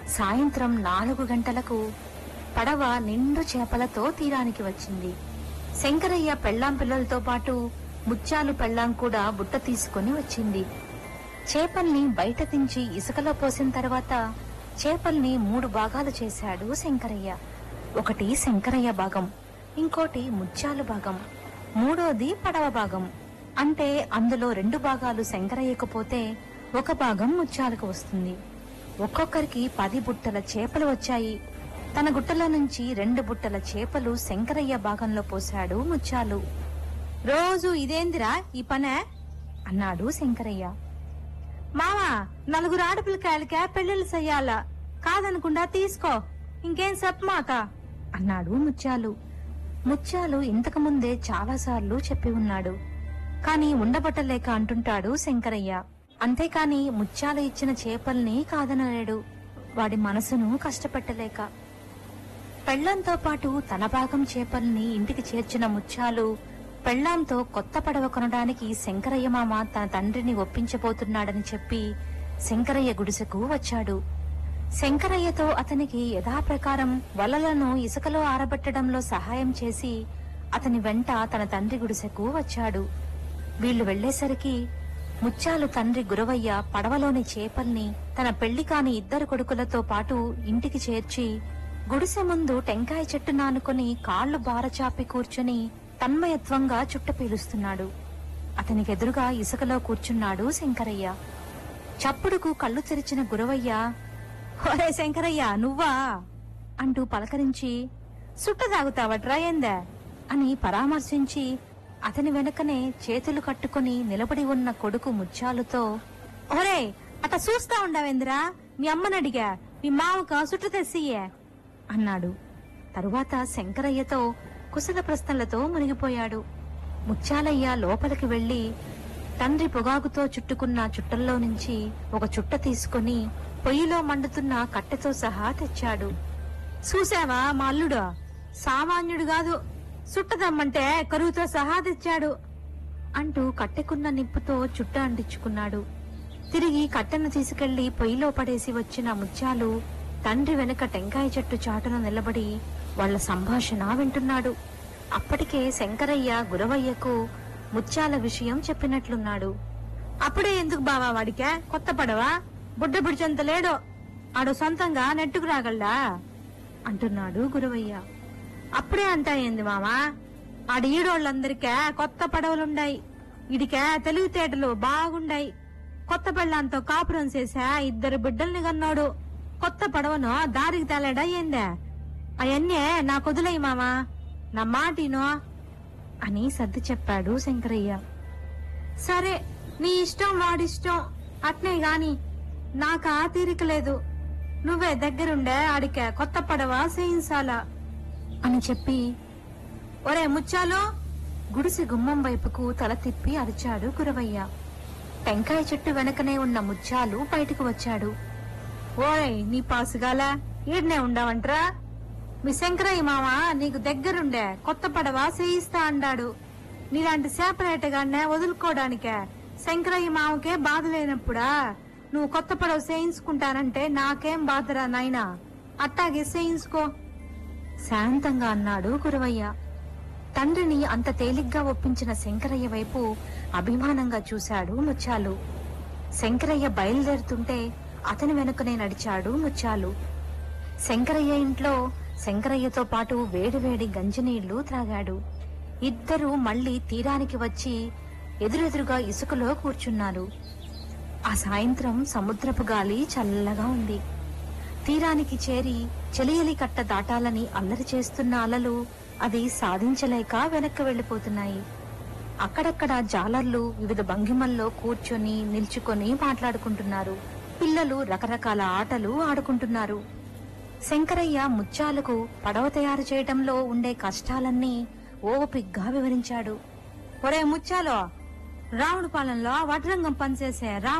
సాయంత్రం నాలుగు గంటలకు పడవ నిండు చేపలతో తీరానికి వచ్చింది శంకరయ్య పెళ్ళాం పిల్లలతో పాటు ముత్యాలు పెళ్ళాం కూడా బుట్ట తీసుకొని వచ్చింది చేపల్ని బయట దించి ఇసుకలో పోసిన తర్వాత చేపల్ని మూడు భాగాలు చేశాడు శంకరయ్య ఒకటి శంకరయ్య భాగం ఇంకోటి ముత్యాలు భాగం మూడోది పడవ భాగం అంటే అందులో రెండు భాగాలు శంకరయ్యకు పోతే ఒక భాగం ముత్యాలకు వస్తుంది ఒక్కొక్కరికి పది బుట్టల చేపలు వచ్చాయి తన గుట్టలో నుంచి రెండు బుట్టల చేపలు శంకరయ్య భాగంలో పోశాడు ముత్యాలు రోజు ఇదేందిరా ఈ పనే అన్నాడు శంకరయ్య మావా నలుగురు ఆడపిల్లకాయలకే పెళ్లిళ్ళు చెయ్యాలా కాదనకుండా తీసుకో ఇంకేం చెప్పమాక అన్నాడు ముత్యాలు ముత్యాలు ఇంతకు ముందే చాలాసార్లు చెప్పి ఉన్నాడు కాని ఉండబట్టలేక అంటుంటాడు శంకరయ్య అంతేకాని ముత్యాలు ఇచ్చిన చేపల్ని కాదనలేడు వాడి మనసును కష్టపెట్టలేక పెళ్లంతో పాటు తన భాగం చేపల్ని ఇంటికి చేర్చిన ముత్యాలు పెళ్లాంతో కొత్త పడవ కొనడానికి శంకరయ్య మామ తన తండ్రిని ఒప్పించబోతున్నాడని చెప్పి శంకరయ్య గుడిసెకు వచ్చాడు శంకరయ్యతో అతనికి యథాప్రకారం వలలను ఇసుకలో ఆరబెట్టడంలో సహాయం చేసి అతని వెంట తన తండ్రి గుడిసెకు వచ్చాడు వీళ్లు వెళ్లేసరికి ముత్యాలు తండ్రి గురవయ్య పడవలోని చేపల్ని తన పెళ్లి కాని ఇద్దరు కొడుకులతో పాటు ఇంటికి చేర్చి గుడిసె ముందు టెంకాయ చెట్టు నానుకొని కాళ్లు బారచాపి కూర్చుని తన్మయత్వంగా చుట్ట పీలుస్తున్నాడు అతనికెదురుగా ఇసుకలో కూర్చున్నాడు శంకరయ్య చప్పుడుకు కళ్ళు తెరిచిన గురవయ్య ఒరే శంకరయ్య నువ్వా అంటూ పలకరించి సుట్ట తాగుతావట్రా ఏందే అని పరామర్శించి అతని వెనకనే చేతులు కట్టుకుని నిలబడి ఉన్న కొడుకు ముత్యాలుతో ఒరే అట చూస్తా ఉండవేందిరా మీ అమ్మనడిగా మీ మావక సుట్ట తెస్సియే అన్నాడు తరువాత శంకరయ్యతో కుశల ప్రశ్నలతో మునిగిపోయాడు ముత్యాలయ్య లోపలికి వెళ్లి తండ్రి పొగాకుతో చుట్టుకున్న చుట్టల్లో నుంచి ఒక చుట్ట తీసుకుని పొయ్యిలో మండుతున్న కట్టెతో సహా తెచ్చాడు చూసావా మా అల్లుడు సామాన్యుడు కాదు సుట్టదమ్మంటే కరువుతో సహా తెచ్చాడు అంటూ కట్టెకున్న నిప్పుతో చుట్ట అంటించుకున్నాడు తిరిగి కట్టెను తీసుకెళ్లి పొయ్యిలో పడేసి వచ్చిన ముత్యాలు తండ్రి వెనుక టెంకాయ చెట్టు చాటున నిలబడి వాళ్ళ సంభాషణ వింటున్నాడు అప్పటికే శంకరయ్య గురవయ్యకు ముత్యాల విషయం చెప్పినట్లున్నాడు అప్పుడే ఎందుకు బావా వాడికే కొత్త పడవా బుడ్డ బిడిచంత లేడో ఆడు సొంతంగా నెట్టుకు రాగలడా అంటున్నాడు గురవయ్య అప్పుడే అంటా ఏంది మామా ఆడ ఈడోళ్ళందరికే కొత్త పడవలుండాయి ఇడికే తెలివితేటలు బాగుండాయి కొత్త పెళ్ళంతో కాపురం చేసా ఇద్దరు బిడ్డల్ని కన్నాడు కొత్త పడవను దారికి తేలాడా ఏందే అవన్నీ నా కొదులయ్యి మామా నా మాటినో అని సర్ది చెప్పాడు శంకరయ్య సరే నీ ఇష్టం వాడిష్టం అట్నే గాని నాకు ఆ తీరిక లేదు నువ్వే దగ్గరుండే ఆడికే కొత్త పడవ చేయించాలా అని చెప్పి ఒరే ముచ్చాలు గుడిసె గుమ్మం వైపుకు తల తిప్పి అరిచాడు గురవయ్య టెంకాయ చెట్టు వెనకనే ఉన్న ముత్యాలు బయటకు వచ్చాడు ఓయ్ నీ పాసుగాల ఈడనే ఉండవంట్రా మీ శంకరయ్య మామ నీకు దగ్గరుండే కొత్త పడవ చేయిస్తా అన్నాడు నీలాంటి సేపరేటగానే వదులుకోవడానికే శంకరయ్య మామకే బాధ లేనప్పుడా నువ్వు కొత్త పడవ చేయించుకుంటానంటే నాకేం బాధరా నాయనా అట్టాగే చేయించుకో శాంతంగా అన్నాడు గురవయ్య తండ్రిని అంత తేలిగ్గా ఒప్పించిన శంకరయ్య వైపు అభిమానంగా చూశాడు ముత్యాలు శంకరయ్య బయలుదేరుతుంటే అతని వెనుకనే నడిచాడు ముత్యాలు శంకరయ్య ఇంట్లో శంకరయ్యతో పాటు వేడివేడి గంజినీళ్లు త్రాగాడు ఇద్దరూ మళ్ళీ తీరానికి వచ్చి ఎదురెదురుగా ఇసుకలో కూర్చున్నారు ఆ సాయంత్రం సముద్రపు గాలి చల్లగా ఉంది తీరానికి చేరి చెలియలి కట్ట దాటాలని అల్లరి చేస్తున్న అలలు అది సాధించలేక వెనక్కి వెళ్లిపోతున్నాయి అక్కడక్కడ జాలర్లు వివిధ భంగిమల్లో కూర్చొని నిల్చుకొని మాట్లాడుకుంటున్నారు పిల్లలు రకరకాల ఆటలు ఆడుకుంటున్నారు శంకరయ్య ముత్యాలకు పడవ తయారు చేయటంలో ఉండే కష్టాలన్నీ ఓపిగ్గా వివరించాడు ఒరే ముత్యాలో రావుడు పాలెంలో వడ్రంగం పనిచేసే రా